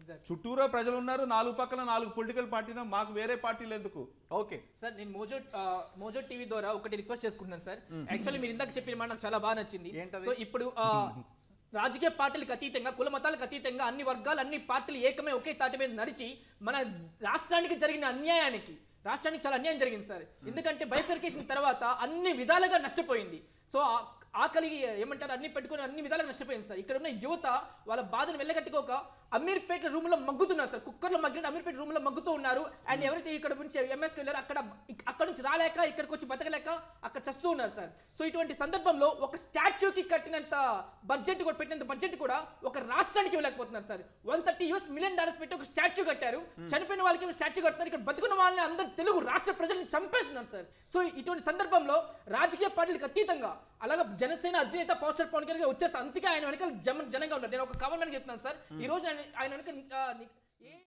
Exactly. చుట్టూరా ప్రజలు ఉన్నారు నాలుగు పక్కల నాలుగు పొలిటికల్ పార్టీనా మాకు వేరే పార్టీలు ఎందుకు ఓకే సార్ నేను మోజో ఆ, మోజో టీవీ ద్వారా ఒకటి రిక్వెస్ట్ చేసుకుంటున్నాను సార్ యాక్చువల్లీ మీరు ఇందాక చెప్పిన మాట నాకు చాలా బాగా నచ్చింది ఏంటది? సో ఇప్పుడు ఆ, రాజకీయ పార్టీలకు అతీతంగా కుల మతాలకు అతీతంగా అన్ని వర్గాలు అన్ని పార్టీలు ఏకమే ఒకే తాటి మీద నడిచి మన రాష్ట్రానికి జరిగిన అన్యాయానికి రాష్ట్రానికి చాలా అన్యాయం జరిగింది సార్ ఎందుకంటే బైఫర్కేషన్ తర్వాత అన్ని విధాలుగా నష్టపోయింది సో ఆ- ఆకలి ఏమంటారు అన్ని పెట్టుకొని అన్ని విధాలుగా నష్టపోయింది సార్ ఇక్కడ ఉన్న యువత వాళ్ళ బాధను వెళ్ళగట్టుకోక అమీర్పేట రూమ్ లో మగ్గుతున్నారు సార్ కుక్కర్లో మగ్గిన అమీర్పేట రూమ్ లో మగ్గుతూ ఉన్నారు అండ్ ఎవరైతే ఇక్కడ నుంచి ఎంఎస్కి వెళ్ళారో అక్కడ ఇక్- అక్కడ నుంచి రాలేక ఇక్కడికి వచ్చి బతకలేక అక్కడ చస్తూ ఉన్నారు సార్ సో ఇటువంటి సందర్భంలో ఒక స్టాచ్యూకి కట్టినంత బడ్జెట్ కూడా పెట్టినంత బడ్జెట్ కూడా ఒక రాష్ట్రానికి ఇవ్వలేకపోతున్నారు sir one thirty US million dollars పెట్టి ఒక స్టాచ్యూ కట్టారు చనిపోయిన వాళ్ళకి స్టాచ్యూ కడుతున్నారు ఇక్కడ బతుకున్న వాళ్ళని అందరు తెలుగు రాష్ట్ర ప్రజల్ని చంపేస్తున్నారు సార్ సో ఇటువంటి సందర్భంలో రాజకీయ పార్టీలకు అతీతంగా అలాగే జనసేన అధినేత పవర్ పవన్ కళ్యాణ్ గారు వచ్చేస్తారు అందుకే ఆయన వెనకాల జన జనంగా ఉన్నారు నేను ఒక కామన్ మ్యాన్ చెప్తున్నాను సార్ ఈ రోజు ఆయన ఆయన వెనక ఆ, ని- ఏ